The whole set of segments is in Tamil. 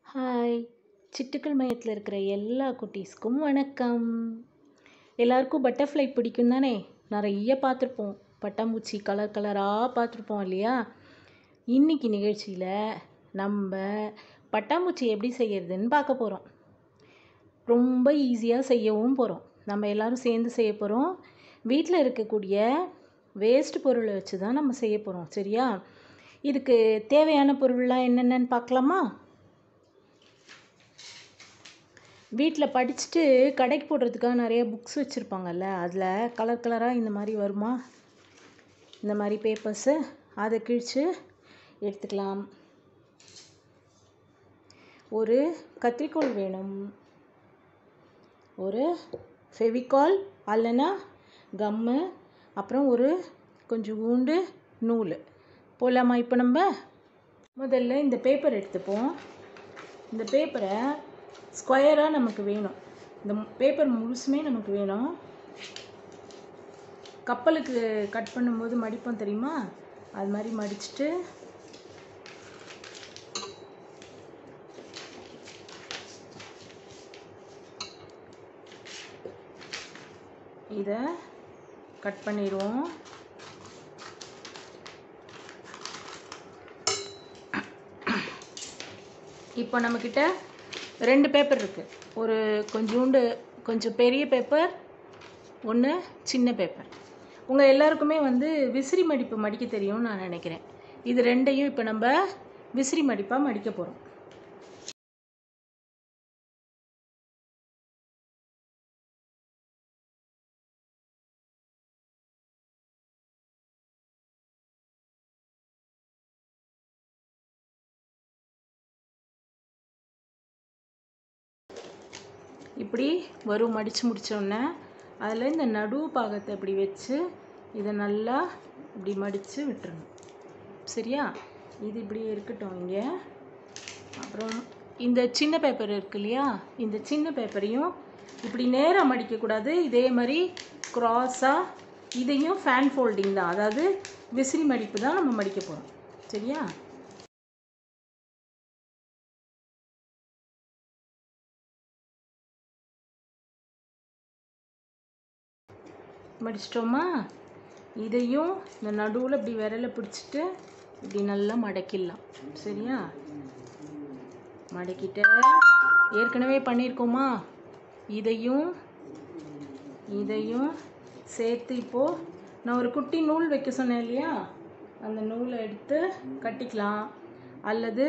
ஹாய் சிட்டுக்கள் மையத்தில் இருக்கிற எல்லா குட்டீஸ்க்கும் வணக்கம் எல்லாருக்கும் பட்டர்ஃப்ளை பிடிக்கும் தானே நிறைய பார்த்துருப்போம் பட்டாம்பூச்சி கலர் கலராக பார்த்துருப்போம் இல்லையா இன்னைக்கு நிகழ்ச்சியில் நம்ம பட்டாம்பூச்சி எப்படி செய்யறதுன்னு பார்க்க போகிறோம் ரொம்ப ஈஸியாக செய்யவும் போகிறோம் நம்ம எல்லாரும் சேர்ந்து செய்ய போகிறோம் வீட்டில் இருக்கக்கூடிய வேஸ்ட் பொருளை வச்சு தான் நம்ம செய்ய போகிறோம் சரியா இதுக்கு தேவையான பொருள்லாம் என்னென்னு பார்க்கலாமா வீட்டில் படிச்சுட்டு கடைக்கு போடுறதுக்காக நிறைய புக்ஸ் வச்சுருப்பாங்கல்ல அதில் கலர் கலராக இந்த மாதிரி வருமா இந்த மாதிரி பேப்பர்ஸு அதை கிழித்து எடுத்துக்கலாம் ஒரு கத்திரிக்கோல் வேணும் ஒரு ஃபெவிகால் அல்லனா கம்மு அப்புறம் ஒரு கொஞ்சம் ஊண்டு நூல் போகலாமா இப்போ நம்ம முதல்ல இந்த பேப்பர் எடுத்துப்போம் இந்த பேப்பரை ஸ்கொயராக நமக்கு வேணும் இந்த பேப்பர் முழுசுமே நமக்கு வேணும் கப்பலுக்கு கட் பண்ணும்போது மடிப்போம் தெரியுமா அது மாதிரி மடிச்சுட்டு இதை கட் பண்ணிடுவோம் இப்போ நம்மக்கிட்ட ரெண்டு பேப்பர் இருக்குது ஒரு கொஞ்சோண்டு கொஞ்சம் பெரிய பேப்பர் ஒன்று சின்ன பேப்பர் உங்கள் எல்லாருக்குமே வந்து விசிறி மடிப்பு மடிக்க தெரியும்னு நான் நினைக்கிறேன் இது ரெண்டையும் இப்போ நம்ம விசிறி மடிப்பாக மடிக்க போகிறோம் இப்படி வரும் மடித்து முடித்தோடனே அதில் இந்த நடு பாகத்தை இப்படி வச்சு இதை நல்லா இப்படி மடித்து விட்டுறணும் சரியா இது இப்படி இருக்கட்டும் இங்கே அப்புறம் இந்த சின்ன பேப்பர் இருக்கு இல்லையா இந்த சின்ன பேப்பரையும் இப்படி நேராக மடிக்கக்கூடாது இதே மாதிரி க்ராஸாக இதையும் ஃபேன் ஃபோல்டிங் தான் அதாவது விசிறி மடிப்பு தான் நம்ம மடிக்க போகிறோம் சரியா மடிச்சிட்டோமா இதையும் இந்த நடுவில் இப்படி விரலை பிடிச்சிட்டு இப்படி நல்லா மடக்கிடலாம் சரியா மடக்கிட்டு ஏற்கனவே பண்ணியிருக்கோமா இதையும் இதையும் சேர்த்து இப்போது நான் ஒரு குட்டி நூல் வைக்க சொன்னேன் இல்லையா அந்த நூலை எடுத்து கட்டிக்கலாம் அல்லது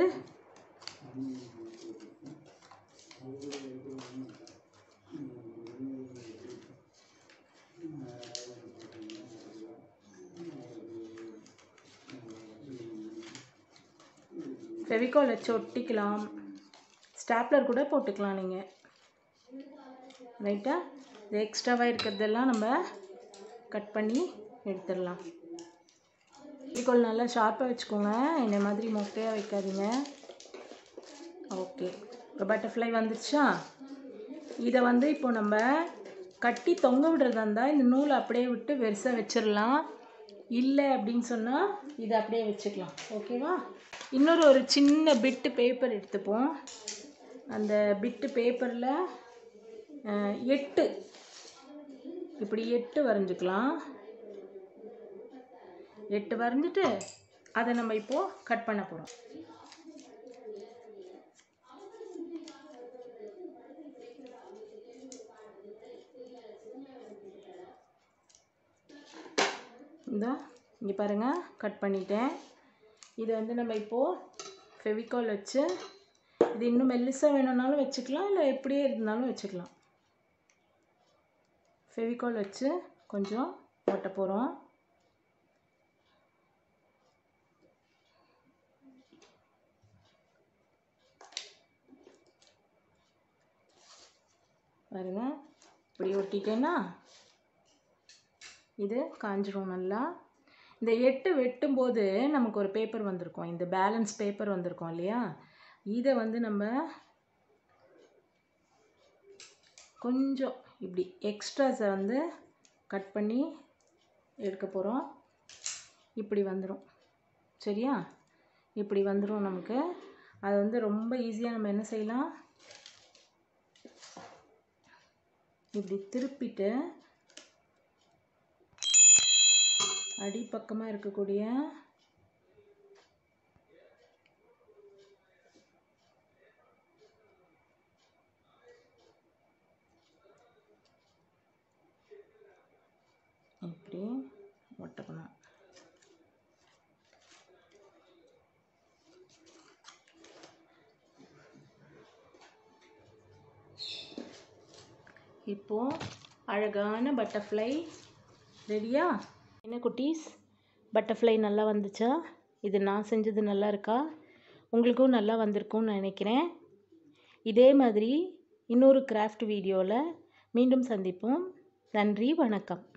ஃபெவிகால் வச்சு ஒட்டிக்கலாம் ஸ்டாப்லர் கூட போட்டுக்கலாம் நீங்கள் ரைட்டா இது எக்ஸ்ட்ராவாக இருக்கிறதெல்லாம் நம்ம கட் பண்ணி எடுத்துடலாம் ஃபெவிகால் நல்லா ஷார்ப்பாக வச்சுக்கோங்க இந்த மாதிரி மொக்கையாக வைக்காதீங்க ஓகே இப்போ பட்டர்ஃப்ளை வந்துருச்சா இதை வந்து இப்போ நம்ம கட்டி தொங்க விடுறதா இருந்தால் இந்த நூலை அப்படியே விட்டு வெறுசாக வச்சிடலாம் இல்லை அப்படின்னு சொன்னால் இதை அப்படியே வச்சுக்கலாம் ஓகேவா இன்னொரு ஒரு சின்ன பிட்டு பேப்பர் எடுத்துப்போம் அந்த பிட்டு பேப்பரில் எட்டு இப்படி எட்டு வரைஞ்சிக்கலாம் எட்டு வரைஞ்சிட்டு அதை நம்ம இப்போது கட் பண்ண போகிறோம் இந்தா இங்கே பாருங்கள் கட் பண்ணிட்டேன் இதை வந்து நம்ம இப்போது ஃபெவிகால் வச்சு இது இன்னும் மெல்லிசாக வேணும்னாலும் வச்சுக்கலாம் இல்லை எப்படியே இருந்தாலும் வச்சுக்கலாம் ஃபெவிகால் வச்சு கொஞ்சம் ஒட்ட போகிறோம் பாருங்க இப்படி ஒட்டிட்டேன்னா இது காஞ்சிரும் நல்லா இந்த எட்டு வெட்டும்போது நமக்கு ஒரு பேப்பர் வந்திருக்கும் இந்த பேலன்ஸ் பேப்பர் வந்திருக்கும் இல்லையா இதை வந்து நம்ம கொஞ்சம் இப்படி எக்ஸ்ட்ராஸை வந்து கட் பண்ணி எடுக்க போகிறோம் இப்படி வந்துடும் சரியா இப்படி வந்துடும் நமக்கு அதை வந்து ரொம்ப ஈஸியாக நம்ம என்ன செய்யலாம் இப்படி திருப்பிட்டு அடிப்பக்கமாக இருக்கக்கூடிய இப்படி ஒட்டக்கணும் இப்போ அழகான பட்டர்ஃப்ளை ரெடியா என்ன குட்டீஸ் பட்டர்ஃப்ளை நல்லா வந்துச்சா இது நான் செஞ்சது நல்லா இருக்கா உங்களுக்கும் நல்லா வந்திருக்கும்னு நினைக்கிறேன் இதே மாதிரி இன்னொரு கிராஃப்ட் வீடியோவில் மீண்டும் சந்திப்போம் நன்றி வணக்கம்